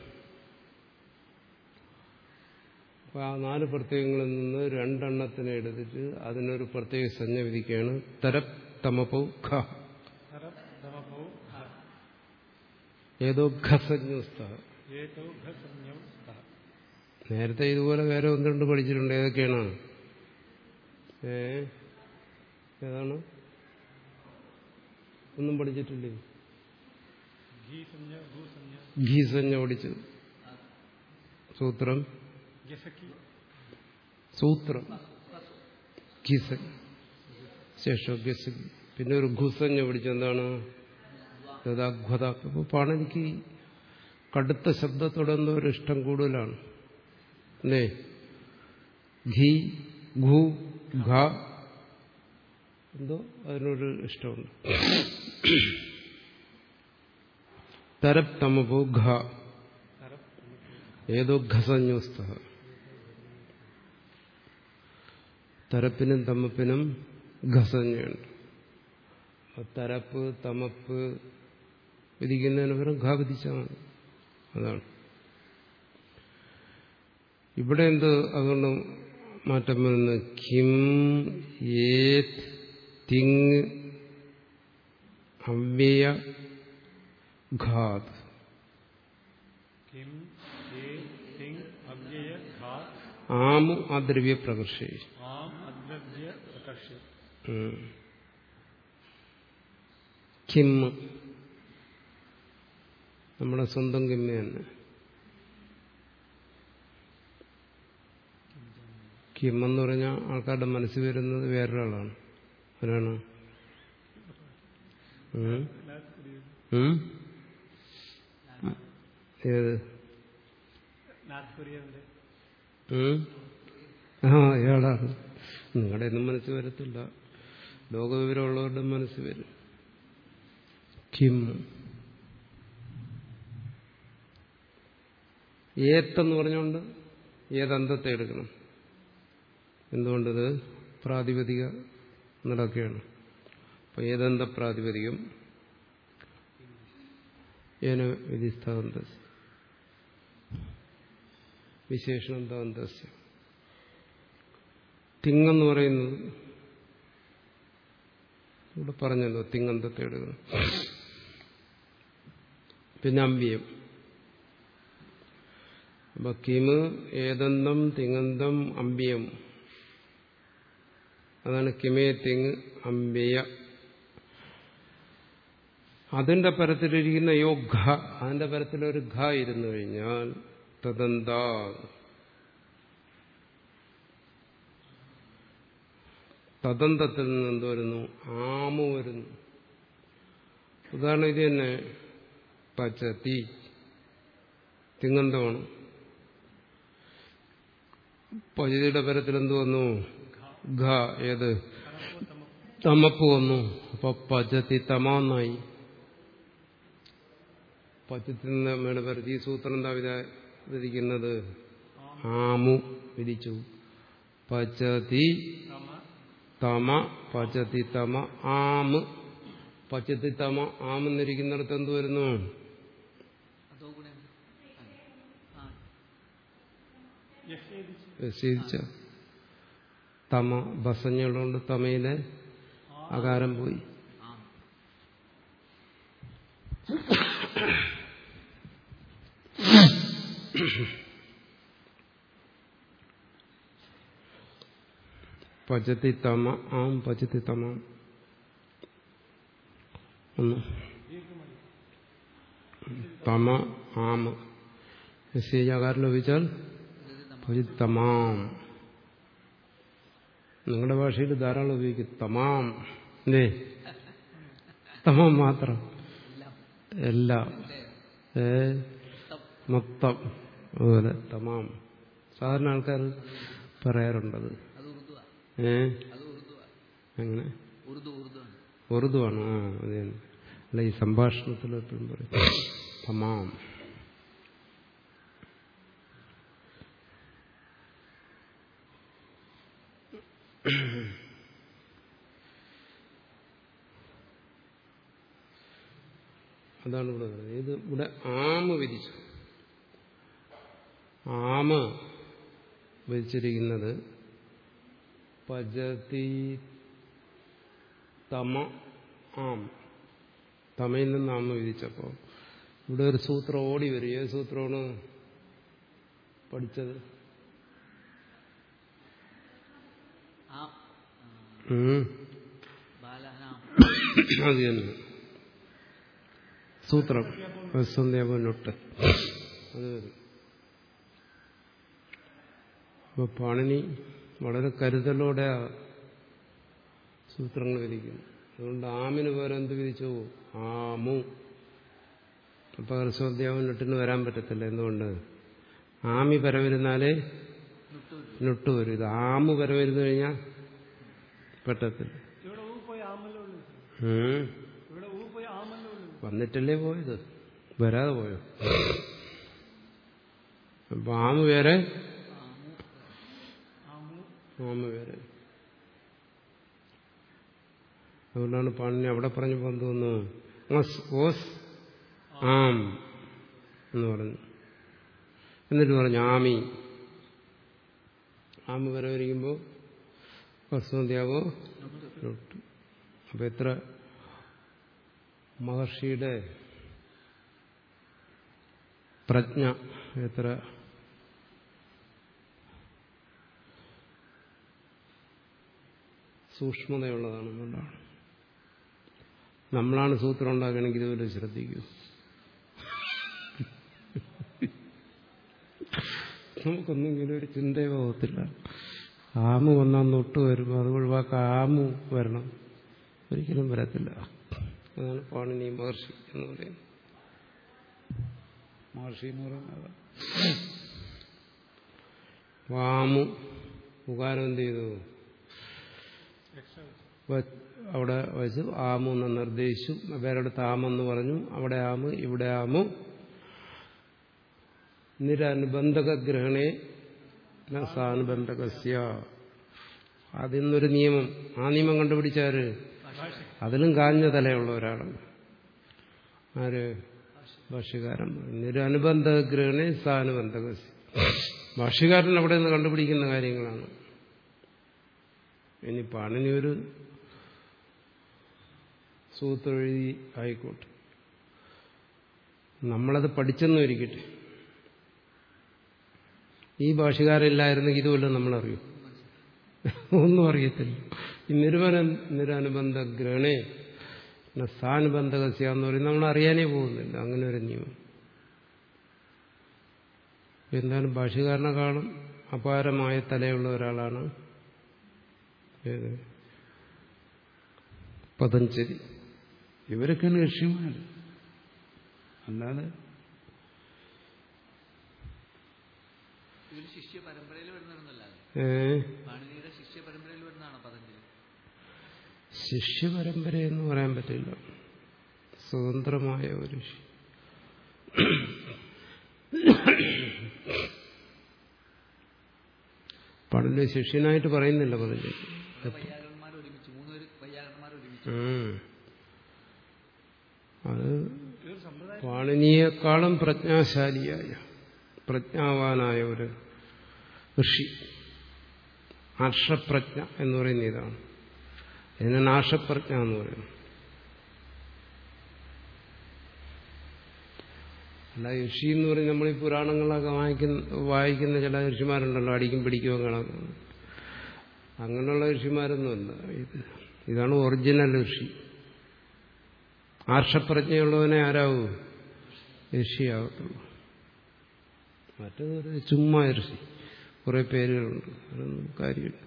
അപ്പൊ ആ നാല് പ്രത്യയങ്ങളിൽ നിന്ന് രണ്ടെണ്ണത്തിനെ എടുത്തിട്ട് അതിനൊരു പ്രത്യേക സംജ്ഞ വിധിക്കുകയാണ് തരപ് തമപ്പോ ഖ ഹര തമഭോ ഹ. ഏതോ ഖസഞ്ജസ്ത ഏതോ ഘസഞ്ജൗ സ്തഃ. നേരത്തെ ഇതുപോലെ വേറെ ഒന്ന് രണ്ട് പഠിച്ചിട്ടുണ്ട് ഏതൊക്കെയാണ് ഏ ഏതാണ് ഒന്നും പഠിച്ചിട്ടില്ലേ ഘീസഞ്ജ ഭൂസഞ്ജ ഘീസഞ്ജ പഠിച്ചു സൂത്രം ഗസക്കി സൂത്രം ഘീസ ശേഷം ഗസ് പിന്നെ ഒരു ഘുസഞ്ഞ പിടിച്ചെന്താണ് ഗതാഗ്വത അപ്പോൾ പാണനിക്ക് കടുത്ത ശബ്ദത്തോടെ എന്തോ ഒരു ഇഷ്ടം കൂടുതലാണ് അല്ലേ ഘീ ഘു ഘ എന്തോ അതിനൊരു ഇഷ്ടമുണ്ട് തരപ് തമപോ ഘ ഏതോ ഘസന്യോസ്ത തരപ്പിനും തമപ്പിനും ഘസഞ്ഞുണ്ട് തരപ്പ് തമപ്പ് വിധിക്കുന്നതിന് പകരം ഘ വിധിച്ചാൽ മതി അതാണ് ഇവിടെ എന്ത് അതുകൊണ്ട് മാറ്റം വരുന്നു കിം ഏത് തിങ് അവ്യയ ഘാത് കിം ഏ തിങ് അവ്യയ ഘാ ആമു അദ്രവ്യ പ്രകർഷേ ആം അദ്രവ്യ പ്രകർഷ കിം നമ്മുടെ സ്വന്തം കിമ്മ തന്നെ കിം എന്ന് പറഞ്ഞാൽ ആൾക്കാരുടെ മനസ്സിൽ വരുന്നത് വേറൊരാളാണ് ആരാണ് ഉം? ഉം? ഏത് നാഥ് കുര്യറിന്റെ ഉം? ആ അയാളാണ് നിങ്ങളുടെ ഒന്നും മനസ്സിൽ വരത്തില്ല ലോകവിവരമുള്ളവരുടെ മനസ്സിൽ വരും കിം ഏത്തെന്ന് പറഞ്ഞുകൊണ്ട് ഏതന്തത്തെ എടുക്കണം എന്തുകൊണ്ടത് പ്രാതിപതിക നടക്കുകയാണ് അപ്പൊ ഏതന്ത പ്രാതിപതികം ഏന വിധിസ്ഥാന്ത വിശേഷണം താന്തസ്യ തിങ്ങെന്ന് പറയുന്നത് ഇവിടെ പറഞ്ഞല്ലോ തിങ്ങന്തത്തെ എടുക്കണം പിന്നെ അമ്പിയം അപ്പൊ കിമ് ഏതന്തം തിങ്ങന്തം അമ്പിയം അതാണ് കിമേ തിങ് അമ്പിയ അതിന്റെ പരത്തിലിരിക്കുന്ന യോ ഘ അതിന്റെ പരത്തിലൊരു ഘ ഇരുന്നു കഴിഞ്ഞാൽ തദന്താ തദന്തത്തിൽ നിന്ന് എന്ത് വരുന്നു ആമു വരുന്നു ഉദാഹരണം ഇത് തന്നെ പച്ച തീ തിങ്ങന്തമാണ് പചതിയുടെ പരത്തിൽ എന്ത് വന്നു ഘ ഏത് തമപ്പ് വന്നു അപ്പൊ പചത്തി തമാന്നായി പച്ചത്തിൽ നിന്ന് മേടെ പരത്തി ഈ സൂത്രം എന്താ വിധ- വിധിക്കുന്നത് ആമു വിധിച്ചു പച്ചതി തമ പച്ചത്തി തമ ആമ് പച്ചത്തി തമ ആമെന്നിരിക്കുന്നിടത്ത് എന്ത് വരുന്നു അതോ ഗുണം ആ നിഷേധിച്ച തമ ബസഞ്ഞുള്ളതുകൊണ്ട് തമയിലെ അകാരം പോയി ആ പച്ചത്തി തമ ആം പച്ചത്തി തമ ഒന്ന് തമ ആം നിശ്ചയിച്ച അകാരം ലഭിച്ചാൽ തമാം നിങ്ങളുടെ ഭാഷയിൽ ധാരാളം ഉപയോഗിക്കും തമാം അല്ലേ തമാം മാത്രം എല്ലാം ഏ മൊത്തം അതുപോലെ തമാം സാധാരണ ആൾക്കാർ പറയാറുണ്ടത് അത് ഉറുദുവാ ഏ അത് ഉറുദുവാ അങ്ങനെ ഉറുദു ഉറുദു ആണ് ഉറുദുവാണ് ആ അത് തന്നെ അല്ല ഈ സംഭാഷണത്തിൽ എപ്പോഴും പറയും തമാം അതാണ് ഇവിടെ പറയുന്നത് ഇത് ഇവിടെ ആമ വിധിച്ചു ആമ വിധിച്ചിരിക്കുന്നത് പജതി തമ ആം തമയിൽ നിന്ന് ആമ വിധിച്ചപ്പോൾ ഇവിടെ ഒരു സൂത്രം ഓടി വരും ഏത് സൂത്രമാണ് പഠിച്ചത് ആ ഉം. ബാലഹനാം അത് തന്നെ സൂത്രം സന്ധ്യാപനൊട്ട് അത് വരും അപ്പൊ പാണിനി വളരെ കരുതലോടെ ആ സൂത്രങ്ങൾ വിധിക്കുന്നു അതുകൊണ്ട് ആമിന് പകരം എന്ത് വിധിച്ചു ആമു അപ്പൊ ഹർസ്വദ്യാപനൊട്ടിന് വരാൻ പറ്റത്തില്ല എന്തുകൊണ്ട് ആമി പരവരുന്നാലേ നുട്ട് വരും ഇത് ആമു പരവരുന്നു കഴിഞ്ഞാൽ പറ്റത്തില്ല ഇവിടെ ഊ പോയി ആമല്ലോ ഉള്ളൂ ഉം. ഇവിടെ ഊ പോയി ആമല്ലോ ഉള്ളൂ വന്നിട്ടല്ലേ പോയത് വരാതെ പോയോ അപ്പൊ ആമ് വേറെ ആമ വേറെ അതുകൊണ്ടാണ് പാണിനി അവിടെ പറഞ്ഞപ്പോൾ എന്ത് തോന്നുന്നു അസ് ഓസ് ആം എന്ന് പറഞ്ഞു എന്നിട്ട് പറഞ്ഞു ആമി ആമ വരെ വരിക്കുമ്പോൾ വസ്തുമതിയാവോ അപ്പൊ എത്ര മഹർഷിയുടെ പ്രജ്ഞ എത്ര സൂക്ഷ്മതയുള്ളതാണ് എന്നുള്ളതാണ് നമ്മളാണ് സൂത്രം ഉണ്ടാക്കണമെങ്കിൽ ഇതുപോലെ ശ്രദ്ധിക്കൂ നമുക്കൊന്നും ഇങ്ങനെ ഒരു ചിന്തയോ പോകത്തില്ല ആമു വന്നാൽ നൊട്ട് വരും അത് ഒഴിവാക്കാൻ ആമു വരണം ഒരിക്കലും വരത്തില്ല അതാണ് പാണിനി മഹർഷി എന്ന് പറയുന്നത് മഹർഷി എന്ന് പറയുന്നത് വാമു ഉകാരം എന്ത് ചെയ്തു വ- അവിടെ വെച്ച് ആമു എന്ന് നിർദ്ദേശിച്ചു വേറെടുത്ത് ആമെന്ന് പറഞ്ഞു അവിടെ ആമു ഇവിടെ ആമു നിരനുബന്ധക ഗ്രഹണേ ന സാനുബന്ധകസ്യ അതിൽ നിന്നൊരു നിയമം ആ നിയമം കണ്ടുപിടിച്ചാര് അതിലും കാഞ്ഞ തലയുള്ള ഒരാളാണ് ആര് ഭാഷ്യകാരൻ നിരനുബന്ധ ഗ്രഹണേ സാനുബന്ധകസ്യ ഭാഷ്യകാരൻ അവിടെ നിന്ന് കണ്ടുപിടിക്കുന്ന കാര്യങ്ങളാണ് ഇനി പാണിനി ഒരു സൂത്രെഴുതി ആയിക്കോട്ടെ നമ്മളത് പഠിച്ചെന്നും ഇരിക്കട്ടെ ഈ ഭാഷകാരില്ലായിരുന്നെങ്കിൽ ഇതുവല്ലതും നമ്മളറിയൂ ഒന്നും അറിയത്തില്ല ഈ നിരുവന നിരനുബന്ധ ഗ്രഹണേ സാനുബന്ധകസ്യ എന്ന് പറയുന്നത് നമ്മൾ അറിയാനേ പോകുന്നില്ല അങ്ങനെ ഒരു നിയമം എന്തായാലും ഭാഷകാരനെക്കാളും അപാരമായ തലയുള്ള ഒരാളാണ് ഏത് പതഞ്ജലി ഇവരൊക്കെയാണ് ഋഷിമാർ അല്ലാതെ ഇവര് ശിഷ്യ പരമ്പരയിൽ വരുന്നവരൊന്നല്ലാതെ ഏ പാണിനിയുടെ ശിഷ്യ പരമ്പരയിൽ വരുന്നതാണോ പതഞ്ജലി ശിഷ്യപരമ്പര എന്ന് പറയാൻ പറ്റില്ല സ്വതന്ത്രമായ ഒരു ശി- പടല് ശിഷ്യനായിട്ട് പറയുന്നില്ല പതഞ്ജലി വൈയാകരന്മാർ ഒരുമിച്ച് മൂന്നുപേര് വൈയാകരന്മാർ ഒരുമിച്ച് ഉം. അത് പാണിനിയേക്കാളും പ്രജ്ഞാശാലിയായ പ്രജ്ഞാവാനായ ഒരു ഋഷി ആർഷപ്രജ്ഞ എന്ന് പറയുന്ന ഇതാണ് ഇതിനാണ് ആർഷപ്രജ്ഞ എന്ന് പറയുന്നത് അല്ല ഋഷി എന്ന് പറയുന്നത് നമ്മൾ ഈ പുരാണങ്ങളൊക്കെ വായിക്കുന്ന വായിക്കുന്ന ചില ഋഷിമാരുണ്ടല്ലോ അടിക്കും പിടിക്കുകയും കണക്കും അങ്ങനെയുള്ള ഋഷിമാരൊന്നുമല്ല ഇത് ഇതാണ് ഒറിജിനൽ ഋഷി ആർഷപ്രജ്ഞയുള്ളവനെ ആരാവൂ ഋഷിയാകത്തുള്ളൂ മറ്റേത് ഒരു ചുമ്മാ ഋഷി കുറെ പേരുകളുണ്ട് അതൊന്നും കാര്യമില്ല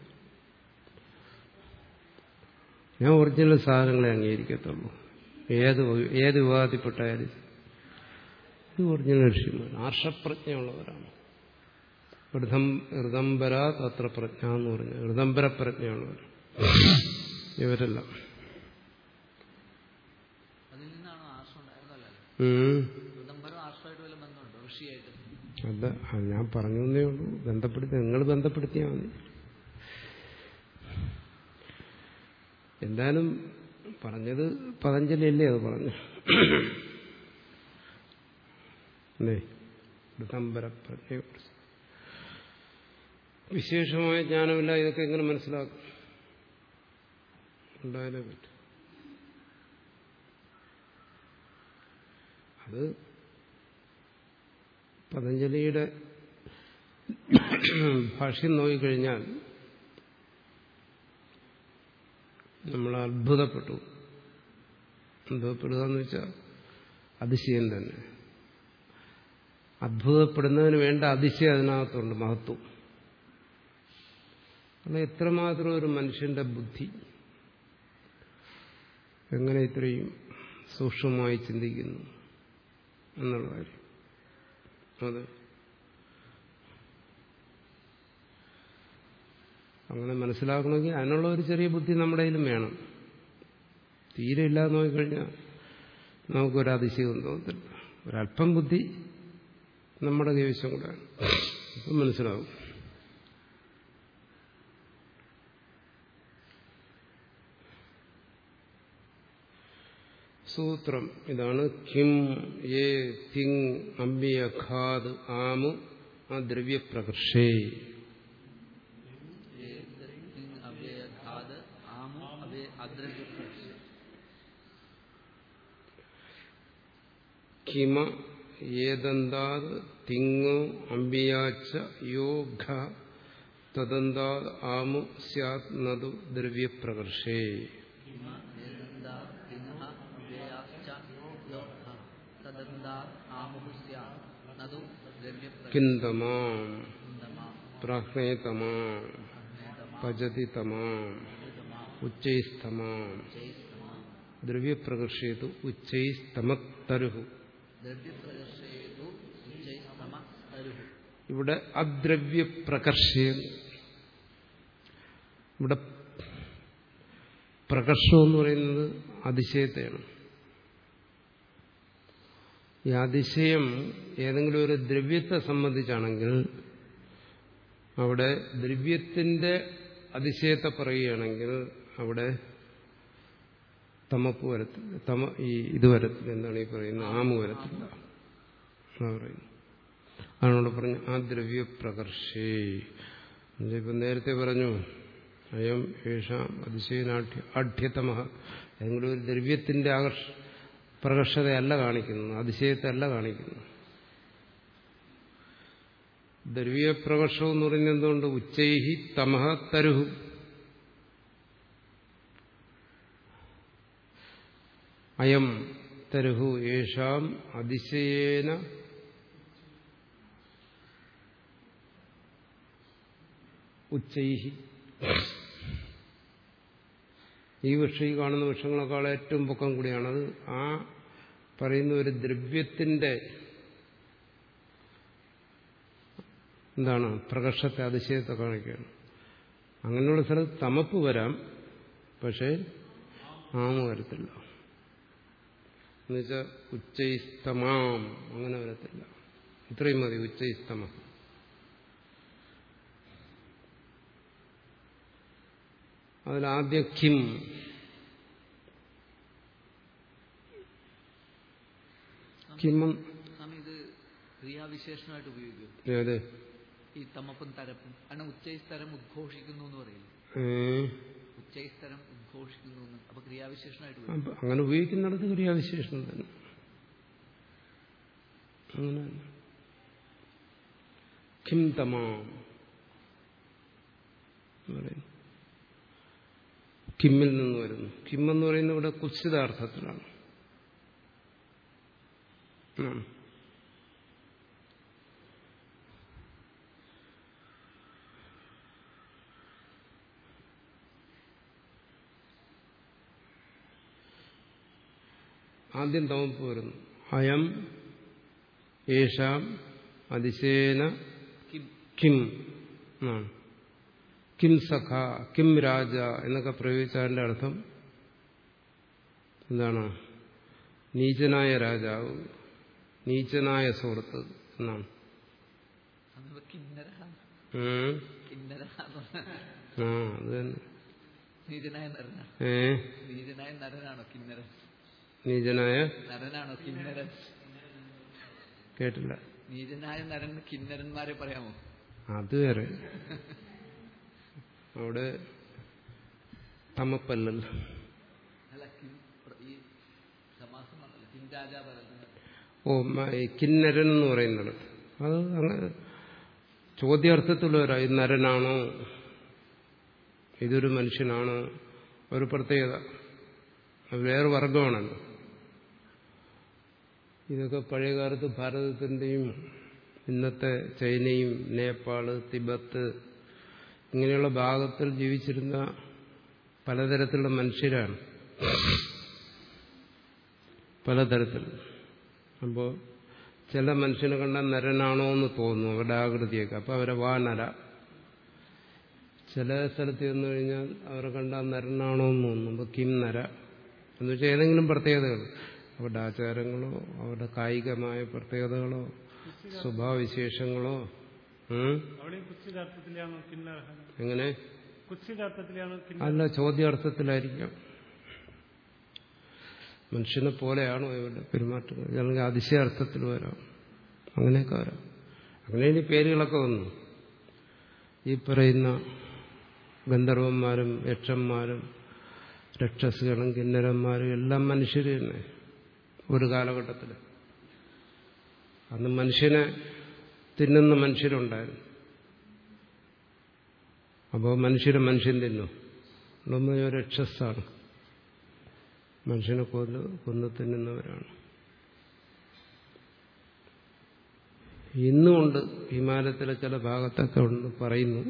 ഞാൻ ഒറിജിനൽ സാധനങ്ങളെ അംഗീകരിക്കത്തുള്ളൂ ഏത് വ- ഏത് വിവാദത്തിൽപ്പെട്ടായാലും ഇത് ഒറിജിനൽ ഋഷിമാർ ആർഷപ്രജ്ഞയുള്ളവരാണ് ഋതം ഋതംബര തത്ര പ്രജ്ഞ എന്ന് പറഞ്ഞു ഋതംബര പ്രജ്ഞയുള്ളവർ ഇവരെല്ലാം അതിൽ നിന്നാണോ ആർഷം ഉണ്ടായിരുന്നല്ലോ ഉം. ഋതംബരം ആർഷമായിട്ട് വല്ല ബന്ധമുണ്ടോ ഋഷിയായിട്ട് അത് അത് ഞാൻ പറഞ്ഞു എന്നേ ഉള്ളൂ ബന്ധപ്പെടുത്തി നിങ്ങൾ ബന്ധപ്പെടുത്തിയാൽ മതി എന്തായാലും പറഞ്ഞത് പതഞ്ജലി അല്ലേ അത് പറഞ്ഞു അല്ലേ ഋതംബര പ്രജ്ഞയെക്കുറിച്ച് വിശേഷമായ ജ്ഞാനമില്ല ഇതൊക്കെ എങ്ങനെ മനസ്സിലാക്കും ഉണ്ടായാലേ പറ്റും അത് പതഞ്ജലിയുടെ ഭാഷ്യം നോക്കിക്കഴിഞ്ഞാൽ നമ്മൾ അത്ഭുതപ്പെട്ടു അത്ഭുതപ്പെടുക എന്ന് വെച്ചാൽ അതിശയം തന്നെ അത്ഭുതപ്പെടുന്നതിന് വേണ്ട അതിശയം അതിനകത്തുണ്ട് മഹത്വം കാരണം എത്രമാത്രം ഒരു മനുഷ്യന്റെ ബുദ്ധി എങ്ങനെ ഇത്രയും സൂക്ഷ്മമായി ചിന്തിക്കുന്നു എന്നുള്ള കാര്യം അതെ അങ്ങനെ മനസ്സിലാക്കണമെങ്കിൽ അതിനുള്ള ഒരു ചെറിയ ബുദ്ധി നമ്മുടെ കയ്യിലും വേണം തീരെ ഇല്ലാതെ നോക്കിക്കഴിഞ്ഞാൽ നമുക്കൊരു അതിശയം തോന്നത്തില്ല ഒരല്പം ബുദ്ധി നമ്മുടെ കൈവശം കൂടെ അപ്പം മനസ്സിലാവും സൂത്രം ഇതാണ് കിം ഏ തിങ് അമ്പിയഖാദ് ആമു ആ ദ്രവ്യപ്രകർഷേ അവ്യയഘാത് ആമു അവ്യ അദ്രവ്യ കിമ ഏതന്താത് തിങ്ങോ അമ്പിയാച്ച യോഗ തദന്താത് ആമു സ്യാത് നതു ദ്രവ്യപ്രകർഷേ കിന്തമാം പ്രാജ്ഞേതമാം പചതി തമാം ഉച്ചൈസ്തമാം ദ്രവ്യപ്രകർഷേതു ഉച്ചൈസ്തമത്തരുഹു ഇവിടെ അദ്രവ്യ പ്രകർഷ്യം ഇവിടെ പ്രകർഷം എന്ന് പറയുന്നത് അതിശയത്തെയാണ് ഈ അതിശയം ഏതെങ്കിലും ഒരു ദ്രവ്യത്തെ സംബന്ധിച്ചാണെങ്കിൽ അവിടെ ദ്രവ്യത്തിന്റെ അതിശയത്തെ പറയുകയാണെങ്കിൽ അവിടെ തമപ്പ് വരത്തില്ല തമ ഈ ഇത് വരത്തില്ല എന്താണ് ഈ പറയുന്നത് ആമ് വരത്തില്ല എന്നാ പറയുന്നു അതാണ് ഇവിടെ പറഞ്ഞു ആ ദ്രവ്യ പ്രകർഷേ ഇപ്പം നേരത്തെ പറഞ്ഞു അയം ഏഷാം അതിശയനാഠ്യ ആഢ്യതമ ഏതെങ്കിലും ഒരു ദ്രവ്യത്തിന്റെ ആകർഷ പ്രകർഷതയല്ല കാണിക്കുന്നു അതിശയത്തല്ല കാണിക്കുന്നു ദ്രവ്യപ്രകർഷം എന്ന് പറയുന്നത് എന്തുകൊണ്ട് ഉച്ചൈഹി തമഹ തരുഹു അയം തരുഹു യേഷാം അതിശയേന ഉച്ചൈഹി ഈ വൃക്ഷം ഈ കാണുന്ന വൃക്ഷങ്ങളെക്കാൾ ഏറ്റവും പൊക്കം കൂടിയാണത് ആ പറയുന്ന ഒരു ദ്രവ്യത്തിന്റെ എന്താണ് പ്രകർഷത്തെ അതിശയത്തെ കാണിക്കുകയാണ് അങ്ങനെയുള്ള സ്ഥലത്ത് തമപ്പ് വരാം പക്ഷേ ആമ വരത്തില്ല എന്നുവെച്ചാൽ ഉച്ചൈസ്തമാം അങ്ങനെ വരത്തില്ല ഇത്രയും മതി ഉച്ചൈസ്തമ അതിലാദ്യം കിം കിമ്മം സ്വാമി ഇത് ക്രിയാവിശേഷണമായിട്ട് ഉപയോഗിക്കും ഏത് ഈ തമപ്പും തരപ്പും കാരണം ഉച്ചൈസ്തരം ഉദ്ഘോഷിക്കുന്നു എന്ന് പറയില്ല ഏ, ഉച്ചൈസ്തരം ഉദ്ഘോഷിക്കുന്നു എന്ന് അപ്പൊ ക്രിയാവിശേഷണമായിട്ട് ഉപയോഗിക്കും അപ്പൊ അങ്ങനെ ഉപയോഗിക്കുന്നിടത്ത് ക്രിയാവിശേഷണം തന്നെ അങ്ങനെ തന്നെ. കിം തമാം എന്ന് പറയുന്നു. കിമ്മിൽ നിന്ന് വരുന്നു കിം എന്ന് പറയുന്നത് ഇവിടെ കുത്സിതാർത്ഥത്തിലാണ് ഉം. ആദ്യം തമപ്പ് വരുന്നു അയം യേഷാം അതിശേന കിം കിം എന്നാണ് കിം സഖ കിം രാജ എന്നൊക്കെ പ്രയോഗിച്ചതിന്റെ അർത്ഥം എന്താണ് നീചനായ രാജാവ് നീചനായ സുഹൃത്ത് എന്നാണ് അന്ന് കിന്നര ഉം. കിന്നര ആ അത് തന്നെ നീചനായ നരനാണ് ഏ നീചനായ നരനാണോ കിന്നരൻ നീചനായ നരനാണോ കിന്നരൻ കേട്ടില്ല നീചനായ നരൻ കിന്നരന്മാരെ പറയാമോ അത് വേറെ അവിടെ തമപ്പല്ലല്ലോ അല്ല കിം ഈ സമാസം വന്നല്ലോ കിം രാജാ പറയുന്നത് ഓ മ- ഈ കിന്നരൻ എന്ന് പറയുന്നത് അത് അങ്ങനെ ചോദ്യാർത്ഥത്തിൽ വരാം ഇത് നരനാണോ ഇതൊരു മനുഷ്യനാണോ ഒരു പ്രത്യേകത അത് വേറെ വർഗമാണല്ലോ ഇതൊക്കെ പഴയകാലത്ത് ഭാരതത്തിൻ്റെയും ഇന്നത്തെ ചൈനയും നേപ്പാള് തിബത്ത് ഇങ്ങനെയുള്ള ഭാഗത്തിൽ ജീവിച്ചിരുന്ന പലതരത്തിലുള്ള മനുഷ്യരാണ് പലതരത്തിൽ അപ്പോൾ ചില മനുഷ്യനെ കണ്ടാൽ നരനാണോ എന്ന് തോന്നുന്നു അവരുടെ ആകൃതിയൊക്കെ അപ്പോൾ അവരെ വാ നര ചില സ്ഥലത്ത് ചെന്ന് കഴിഞ്ഞാൽ അവരെ കണ്ടാൽ നരനാണോ എന്ന് തോന്നുന്നു അപ്പോൾ കിം നര എന്ന് വെച്ചാൽ ഏതെങ്കിലും പ്രത്യേകതകൾ അവരുടെ ആചാരങ്ങളോ അവരുടെ കായികമായ പ്രത്യേകതകളോ സ്വഭാവവിശേഷങ്ങളോ ഉം? അവിടെയും കുത്സിതാർത്ഥത്തിലാണോ കിന്നര എങ്ങനെ കുത്സിതാർത്ഥത്തിലാണോ കിന്നര അല്ല ചോദ്യാർത്ഥത്തിലായിരിക്കാം മനുഷ്യനെ പോലെയാണോ ഇവരുടെ പെരുമാറ്റം അല്ലെങ്കിൽ അതിശയാർത്ഥത്തിൽ വരാം അങ്ങനെയൊക്കെ വരാം അങ്ങനെ ഇനി പേരുകളൊക്കെ വന്നു ഈ പറയുന്ന ഗന്ധർവന്മാരും യക്ഷന്മാരും രക്ഷസുകളും കിന്നരന്മാരും എല്ലാം മനുഷ്യർ തന്നെ ഒരു കാലഘട്ടത്തിൽ അന്ന് മനുഷ്യനെ തിന്നുന്ന മനുഷ്യരുണ്ടായിരുന്നു അപ്പോൾ മനുഷ്യരെ മനുഷ്യൻ തിന്നു നമ്മൾ രക്ഷസാണ് മനുഷ്യനെ കൊന്ന് കൊന്നു തിന്നുന്നവരാണ് ഇന്നുമുണ്ട് ഹിമാലയത്തിലെ ചില ഭാഗത്തൊക്കെ ഉണ്ട് പറയുന്നു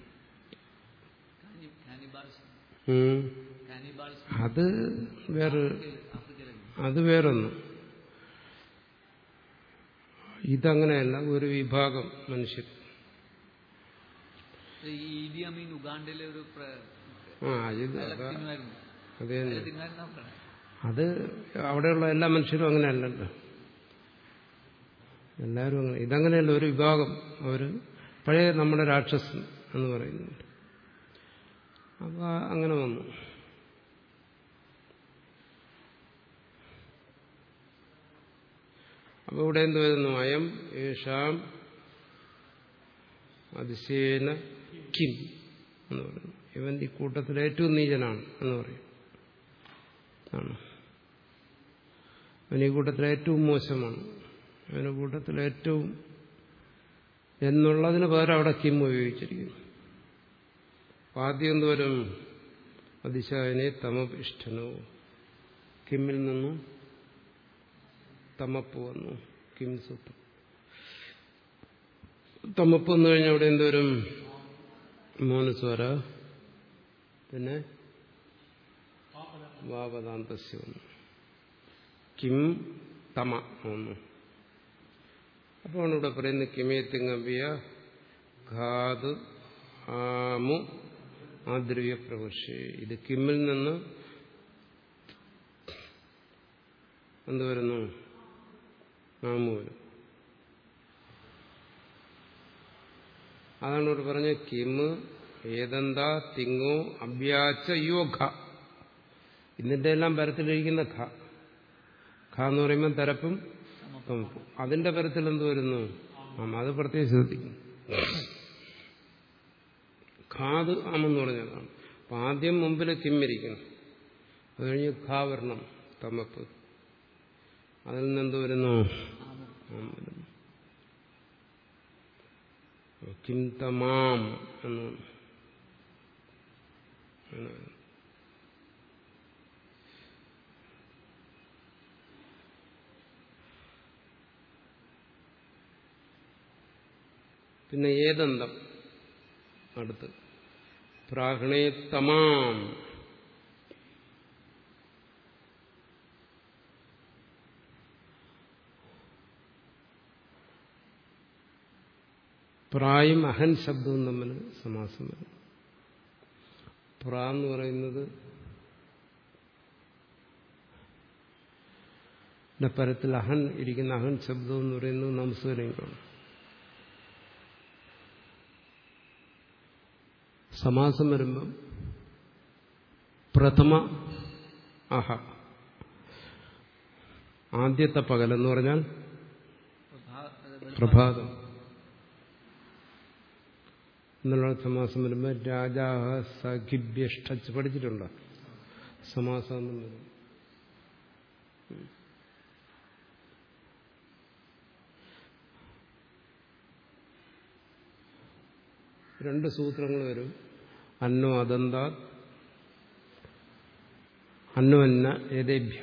കാനിബാൾസ് ഉം. കാനിബാൾസ് അത് വേറെ ആഫ്രിക്കയിലല്ലേ അത് വേറൊന്ന് ഇതങ്ങനെയല്ല ഒരു വിഭാഗം മനുഷ്യർ ഈ ഈദി അമീൻ ഉഗാണ്ടയിലെ ഒരു പ്ര- ആ ഇത് അയാളൊക്കെ അതാ- തിന്നുമായിരുന്നു അത് അയാൾ തന്നെ തിന്നുമായിരുന്നാ പറയണേ അത് അവിടെയുള്ള എല്ലാ മനുഷ്യരും അങ്ങനെയല്ലല്ലോ എല്ലാവരും അങ്ങനെ ഇതങ്ങനെയല്ല ഒരു വിഭാഗം അവർ പഴയ നമ്മുടെ രാക്ഷസൻ എന്ന് പറയുന്നുണ്ട് അപ്പോൾ അങ്ങനെ വന്നു അപ്പോൾ ഇവിടെ എന്ത് വരുന്നു അയം യേഷാം അതിശയേന കിം എന്ന് പറയുന്നു ഇവൻ ഈ കൂട്ടത്തിൽ ഏറ്റവും നീചനാണ് എന്ന് പറയും ആണ് അവൻ ഈ കൂട്ടത്തിൽ ഏറ്റവും മോശമാണ് അവന് കൂട്ടത്തിൽ ഏറ്റവും എന്നുള്ളതിന് പകരം അവിടെ കിം ഉപയോഗിച്ചിരിക്കുന്നു അപ്പൊ ആദ്യം എന്തുവരും അതിശായനെ തമപിഷ്ഠനോ കിമ്മിൽ നിന്നും തമപ്പ് വന്നു കിം സുത്തം തമപ്പ് വന്നു കഴിഞ്ഞാൽ അവിടെ എന്തുവരും മോനസ്വര പിന്നെ വാപദാന്തസ്യ വന്നു കിം തമ വന്നു അപ്പോൾ ഇവിടെ പറയുന്നത് കിമേത്തിങ്ങമ്പിയ ഘാത് ആമു ആദ്രവ്യ പ്രവൃഷി ഇത് കിമ്മിൽ നിന്ന് എന്ത് വരുന്നു ആമു വരും അതാണ് ഇവിടെ പറഞ്ഞ കിമ് ഏതെന്താ തിങ്ങോ അഭ്യാച്ച യോഗ ഇതിന്റെ എല്ലാം പരത്തിലിരിക്കുന്ന ഖ ഖ എന്ന് പറയുമ്പോൾ തരപ്പും തമപ്പും അതിന്റെ പരത്തിൽ എന്ത് വരുന്നു ആം അത് പ്രത്യേകം ശ്രദ്ധിക്കും ഖാത് ആമെന്ന് പറഞ്ഞതാണ് അപ്പൊ ആദ്യം മുമ്പിൽ കിമ്മിരിക്കണം അത് കഴിഞ്ഞ് ഖാ വരണം തമപ്പ് അതിൽ നിന്ന് എന്ത് വരുന്നു ആം വരുന്നു കിം തമാം എന്ന് അങ്ങനെ വരുന്നു. പിന്നെ ഏതന്തം അടുത്ത് പ്രാഹണേ തമാം പ്രായും അഹൻ ശബ്ദവും തമ്മിൽ സമാസം വരും പ്രാ എന്ന് പറയുന്നത് ന്റെ പരത്തിൽ അഹൻ ഇരിക്കുന്ന അഹൻ ശബ്ദം എന്ന് പറയുന്നത് നമസ്കാരമാണ് സമാസം വരുമ്പം പ്രഥമ അഹ ആദ്യത്തെ പകലെന്ന് പറഞ്ഞാൽ പ്രഭാതം എന്നുള്ള സമാസം വരുമ്പോൾ രാജാഹ സഖിഭ്യഷ്ടച്ച് പഠിച്ചിട്ടുണ്ടോ സമാസം എന്നും വരും രണ്ട് സൂത്രങ്ങൾ വരും അന്നോ അദന്താ അന്നോ അന്ന ഏതേഭ്യ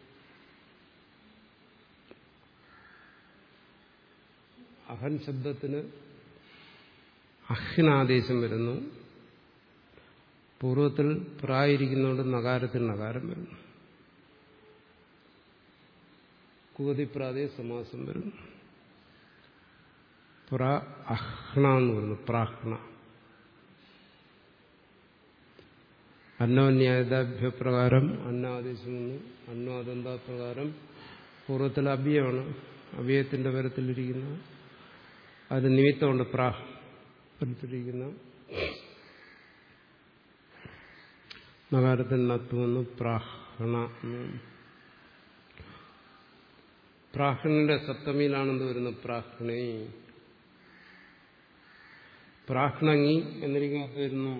അഹൻ ശബ്ദത്തിന് അഹ്നാദേശം വരുന്നു പൂർവ്വത്തിൽ പ്രായിരിക്കുന്നതുകൊണ്ട് നകാരത്തിൽ നകാരം വരുന്നു കുവതിപ്രാതേ സമാസം വരുന്നു പ്ര അഹ്ണ എന്ന് പറയുന്നു പ്രാഹ്ണ അന്നോന്യായതാഭ്യപ്രകാരം അന്നാദേശം വന്നു അന്നോദന്താപ്രകാരം പൂർവ്വത്തിൽ അഭ്യമാണ് അഭ്യയത്തിന്റെ പരത്തിലിരിക്കുന്ന അത് നിമിത്തമുണ്ട് പ്രാ പരത്തിലിരിക്കുന്ന നഗാരത്തിൽ നത്തുവന്ന് പ്രാഹ്ണ പ്രാഹ്ണന്റെ സപ്തമിയിലാണെന്ന് വരുന്നത് പ്രാഹ്ണേ പ്രാഹ്ണങ്ങി എന്നിരിക്കുന്നത് വരുന്നു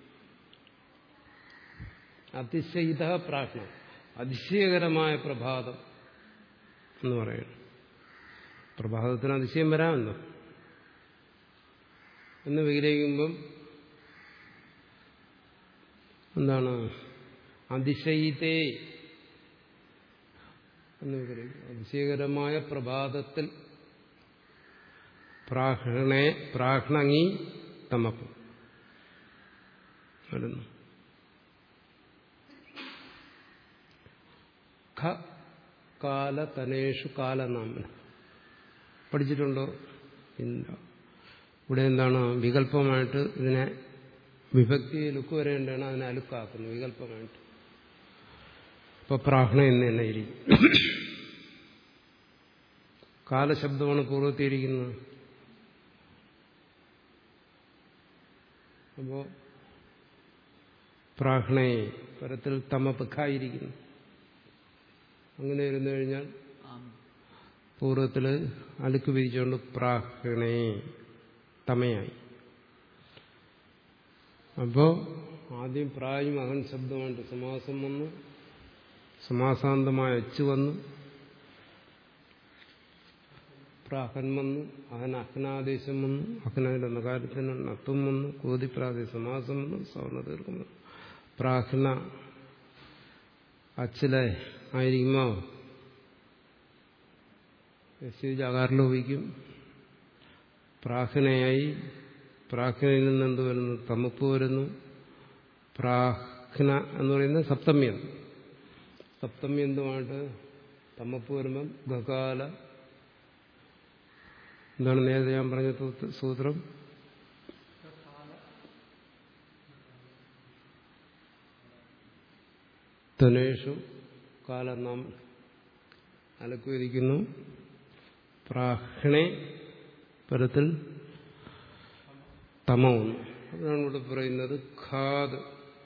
അതിശയിത പ്രാജ്ഞ അതിശയകരമായ പ്രഭാതം എന്ന് പറയുന്നു പ്രഭാതത്തിന് അതിശയം വരാമല്ലോ എന്ന് വിഗ്രഹിക്കുമ്പം എന്താണ് അതിശയിതേ എന്ന് വിഗ്രഹിക്കും അതിശയകരമായ പ്രഭാതത്തിൽ പ്രാഹ്ണേ പ്രാഹ്ണങ്ങി തമപ്പ് വരുന്നു ഖ കാലതനേഷു കാലനാമന പഠിച്ചിട്ടുണ്ടോ ഇല്ല ഇവിടെ എന്താണ് വികല്പമായിട്ട് ഇതിനെ വിഭക്തി ലുക്ക് വരേണ്ടതാണ് അതിനെ അലുക്കാക്കുന്നത് വികല്പമായിട്ട് ഇപ്പൊ പ്രാഹ്ണ എന്ന് തന്നെ ഇരിക്കും കാലശബ്ദമാണ് പൂർവ്വത്തിയിരിക്കുന്നത് അപ്പോ പ്രാഹ്ണയെ പരത്തിൽ തമപുഖായിരിക്കുന്നു അങ്ങനെ ഇരുന്നു കഴിഞ്ഞാൽ ആം പൂർവ്വത്തില് അലുക്ക് വിരിച്ചുകൊണ്ട് പ്രാഹ്ണേ തമയായി അപ്പോ ആദ്യം പ്രായും അഹൻ ശബ്ദമായിട്ട് സമാസം വന്നു സമാസാന്തമായ അച്ച് വന്നു പ്രാഹൻ വന്നു അഹൻ അഹ്നാദേശം വന്നു അഹ്നയുടെ നകാരത്തിന് നത്വം വന്നു കോതിപ്രാദേശ സമാസം വന്നു സവർണ ദീർഘം വന്നു പ്രാഹ്ന അച്ചിലെ ആയിരിക്കുമോ എസ് ജാകാറിൽ ഉപയോഗിക്കും പ്രാഹ്നയായി പ്രാഹ്നയിൽ നിന്ന് എന്ത് വരുന്നു തമുപ്പ് വരുന്നു പ്രാഹ്ന എന്ന് പറയുന്നത് സപ്തമ്യം സപ്തമി എന്തുമായിട്ട് തമപ്പ് വരുമ്പം ഗകാല എന്താണ് നേരത്തെ ഞാൻ പറഞ്ഞ സൂത്ര- സൂത്രം തനേഷു കാലം നാം അലക്കുവരിക്കുന്നു പ്രാഹ്ണെ പരത്തിൽ തമവുന്നു അതാണ് ഇവിടെ പറയുന്നത് ഖാദ്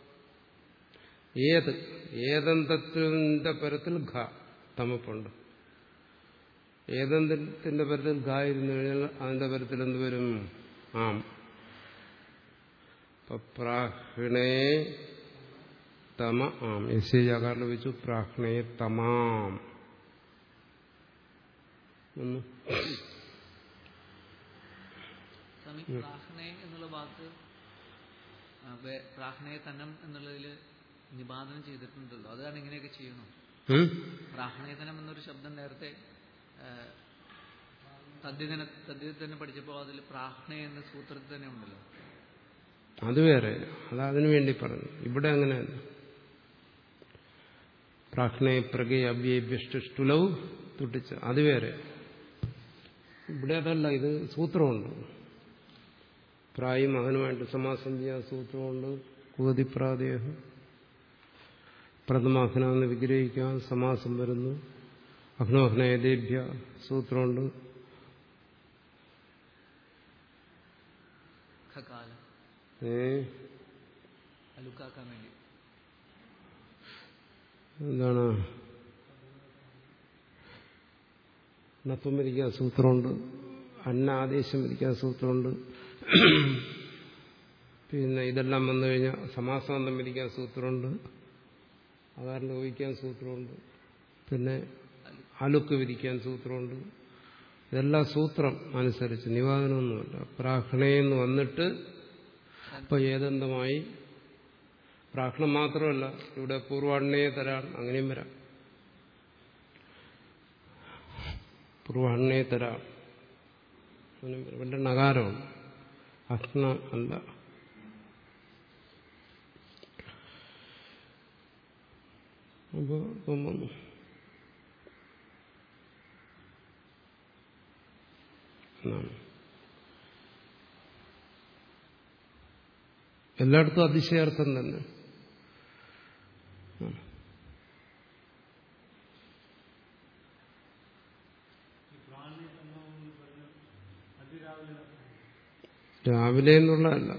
ഏത് ഏതന്തത്തിന്റെ പരത്തിൽ ഘ തമപ്പുണ്ട് ഏതന്തത്തിന്റെ പരത്തിൽ ഘ ഇരുന്നു കഴിഞ്ഞാൽ അതിന്റെ പരത്തിൽ എന്ത് വരും ആം അപ്പൊ പ്രാഹ്ണേ തമ ആം എസ് ആകാറിൽ വെച്ചു പ്രാഹ്ണേ തമാം ഒന്ന് സ്വാമി പ്രാഹ്ണേ എന്നുള്ള വാക്ക് ആ, വേ- പ്രാഹ്ണയെ തന്നം എന്നുള്ളതിൽ നിബാധനം ചെയ്തിട്ടുണ്ടല്ലോ അതാണ് ഇങ്ങനെയൊക്കെ ചെയ്യണം ഉം? പ്രാഹ്ണേതനം എന്നൊരു ശബ്ദം നേരത്തെ തദ്യതന തദ്യത്തിൽ തന്നെ പഠിച്ചപ്പോൾ അതിൽ പ്രാഹ്ണ എന്ന സൂത്രത്തിൽ തന്നെ ഉണ്ടല്ലോ അത് വേറെ അത് അതിനു വേണ്ടി പറഞ്ഞു ഇവിടെ അങ്ങനെയല്ല പ്രാജ്ഞ പ്രഗേ അവ്യഭ്യഷ്ടുലവ് തുട്ടിച്ച് അത് വേറെ ഇവിടെ അതല്ല ഇത് സൂത്രമുണ്ട് പ്രായും മകനുമായിട്ട് സമാസം ചെയ്യാൻ സൂത്രമുണ്ട് കൂതിപ്രാദേഹം പ്രഥമാഹ്നാന്ന് വിഗ്രഹിക്കാൻ സമാസം വരുന്നു അഹ്നോഹ്നയദേഭ്യ സൂത്രമുണ്ട് ഖകാലം ഏ അലുക്കാക്കാൻ വേണ്ടി എന്താണ് നത്വം വരിക്കാൻ സൂത്രമുണ്ട് അന്നാദേശം വരിക്കാൻ സൂത്രമുണ്ട് പിന്നെ ഇതെല്ലാം വന്നു കഴിഞ്ഞാൽ സമാസാന്തം വരിക്കാൻ സൂത്രമുണ്ട് അകാരം ഉപയോഗിക്കാൻ സൂത്രമുണ്ട് പിന്നെ അലുക്ക് വിരിക്കാൻ സൂത്രമുണ്ട് ഇതെല്ലാം സൂത്രം അനുസരിച്ച് നിവാദനമൊന്നുമില്ല പ്രാഹ്ണയെന്ന് വന്നിട്ട് അപ്പൊ ഏതെന്തമായി പ്രാർത്ഥനം മാത്രമല്ല ഇവിടെ പൂർവാണ്ണയെ തരാൻ അങ്ങനെയും വരാം പൂർവാണ്ണയെ തരാം അങ്ങനെയും വരാം. ഇവിടെ നകാരമാണ് അഗ്ന അല്ല അപ്പോ ഇപ്പം വന്നു എന്നാണ് എല്ലായിടത്തും അതിശയാർത്ഥം തന്നെ ഉം. രാവിലെ എന്നുള്ളതല്ല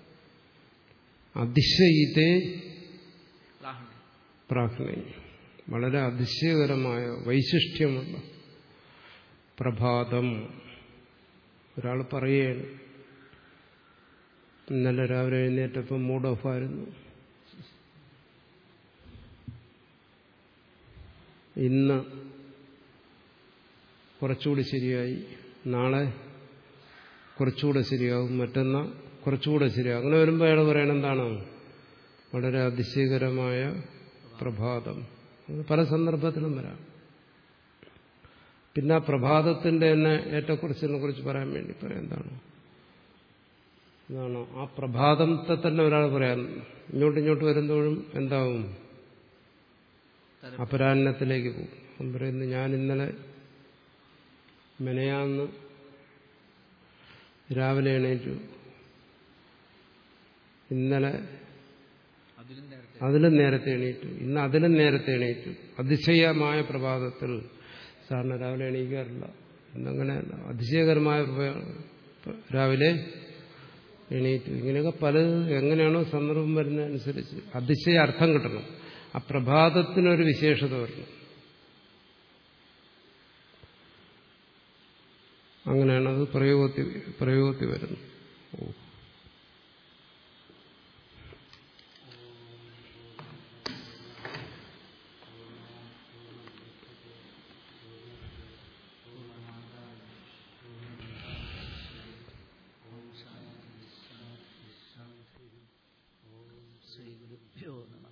അതിശയിതേ പ്രാഹ്ണ പ്രാർത്ഥന വളരെ അതിശയകരമായ വൈശിഷ്ട്യമുള്ള പ്രഭാതം ഒരാൾ പറയുകയാണ് ഇന്നലെ രാവിലെ എഴുന്നേറ്റപ്പം മൂഡ് ഓഫായിരുന്നു ഇന്ന് കുറച്ചുകൂടി ശരിയായി നാളെ കുറച്ചുകൂടെ ശരിയാവും മറ്റന്നാ കുറച്ചുകൂടെ ശരിയാവും അങ്ങനെ വരുമ്പോൾ അയാൾ പറയണം എന്താണ് വളരെ അതിശയകരമായ പ്രഭാതം അത് പല സന്ദർഭത്തിലും വരാം പിന്നെ ആ പ്രഭാതത്തിന്റെ തന്നെ ഏറ്റക്കുറിച്ചിനെ കുറിച്ച് പറയാൻ വേണ്ടി പറയാം എന്താണ് എന്താണ് ആ പ്രഭാതത്തെ തന്നെ ഒരാൾ പറയാൻ ഇങ്ങോട്ട് ഇങ്ങോട്ട് വരുമ്പോഴും എന്താവും തരം അപരാഹ്നത്തിലേക്ക് പോകും അവൻ പറയുന്നു ഞാൻ ഇന്നലെ മെനയാന്ന് രാവിലെ എണീറ്റു ഇന്നലെ അതിലും നേരത്തെ അതിലും നേരത്തെ എണീറ്റു ഇന്ന് അതിലും നേരത്തെ എണീറ്റു അതിശയമായ പ്രഭാതത്തിൽ സാറിന് രാവിലെ എണീക്കാറില്ല ഇന്നങ്ങനെ അതിശയകരമായ പ്രഭ- രാവിലെ എണീറ്റു ഇങ്ങനെയൊക്കെ പല എങ്ങനെയാണോ സന്ദർഭം വരുന്നതനുസരിച്ച് അതിശയ അർത്ഥം കിട്ടണം ആ പ്രഭാതത്തിനൊരു വിശേഷത വരണം അങ്ങനെയാണ് അത് പ്രയോഗത്തിൽ പ്രയോഗത്തിൽ വരുന്നത് ഓ ശ്രീ ഗുരുഭ്യോ നമ